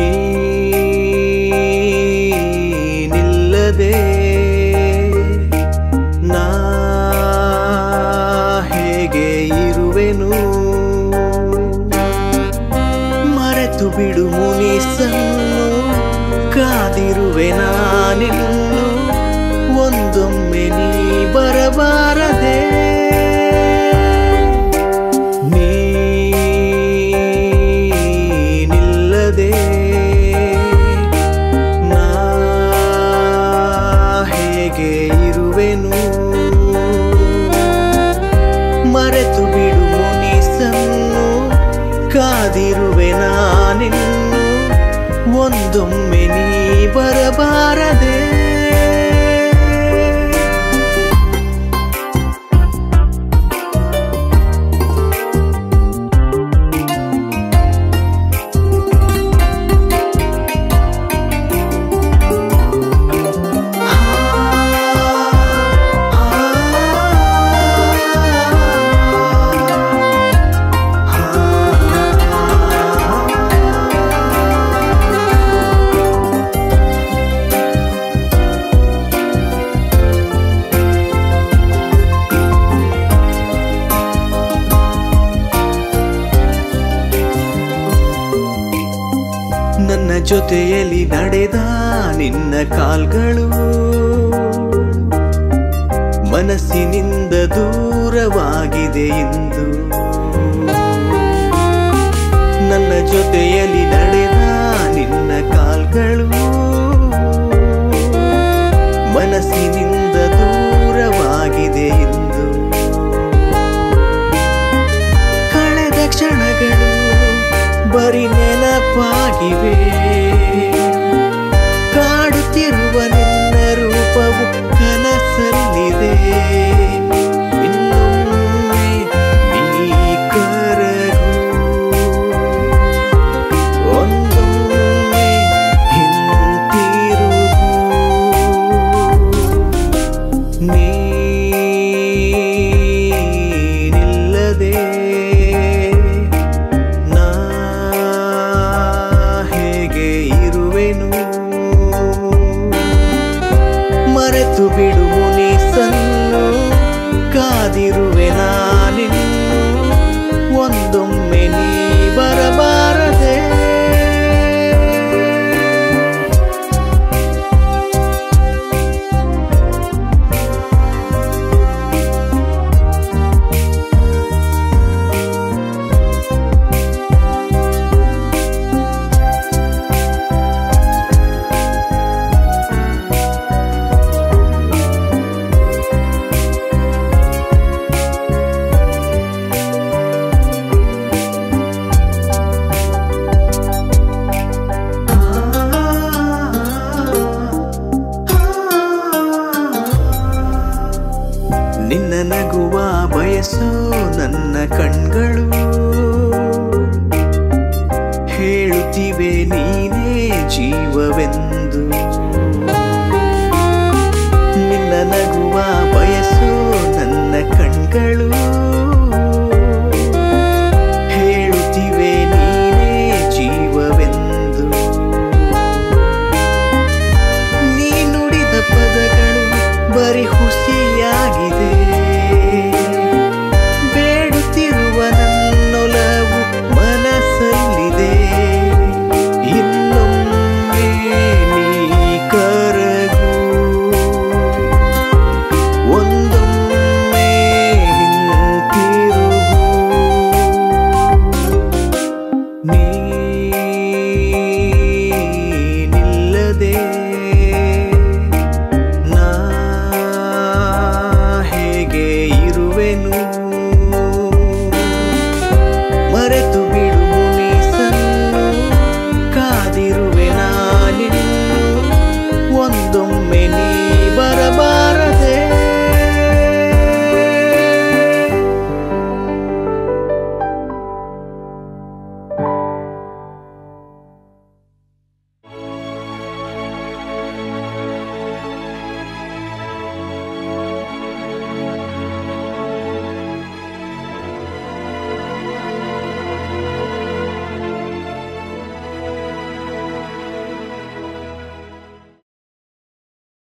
ನೀನಿಲ್ಲದೆ ನಾ ಹೇಗೆ ಇರುವೆನು ಮರೆತು ಬಿಡು ಮುನಿಸನ್ನು ಕಾದಿರುವೆ ನಾನಿನ್ನು ಒಂದೊಮ್ಮೆ ನೀ ಬರಬಾರದೆ ನೀನಿಲ್ಲದೆ ನಾ ಹೇಗೆ ಇರುವೆನು ಮರೆತು ಬಿಡು ಮುನಿಸನ್ನು ಕಾದಿರುವೆ ನಾನಿನ್ನು ಒಂದೊಮ್ಮೆ ನೀ ಬರಬಾರದೆ ನನ್ನ ಜೊತೆಯಲ್ಲಿ ನಡೆದ ನಿನ್ನ ಕಾಲ್ಗಳು ಮನಸ್ಸಿನಿಂದ ದೂರವಾಗಿದೆ ಎಂದು ನನ್ನ ಜೊತೆಯಲ್ಲಿ ನಡೆದ ನಿನ್ನ ಕಾಲ್ಗಳು ಮನಸ್ಸಿನಿಂದ ದೂರವಾಗಿದೆ ಎಂದು ಕಳೆದ ಕ್ಷಣಗಳು ಬರಿ ನೆನಪಾಗಿವೆ ಕಾಡುತ್ತಿರುವ ನಿನ್ನ ರೂಪವು ಕನಸಲ್ಲಿದೆ ಇನ್ನೊಮ್ಮೆ ನೀ ಕರಗು ಒಂದೊಮ್ಮೆ ಹಿಂತಿರುಗು ನೀನಿಲ್ಲದೆ ನಾ ಹೇಗೆ ಇರುವೆನು ಮರೆತು ಬಿಡು ಮುನಿಸನ್ನು ಕಾದಿರುವೆ ನಾನಿನ್ನು ಒಂದೊಮ್ಮೆ ನೀ ಬರಬಾರದೆ ನಿನ್ನ ನಗುವ ಬಯಸೋ ನನ್ನ ಕಣ್ಗಳು ಹೇಳುತ್ತಿವೆ ನೀನೇ ಜೀವವೆಂದು ನಿನ್ನ ನಗುವ ಬಯಸೋ ನನ್ನ ಕಣ್ಗಳು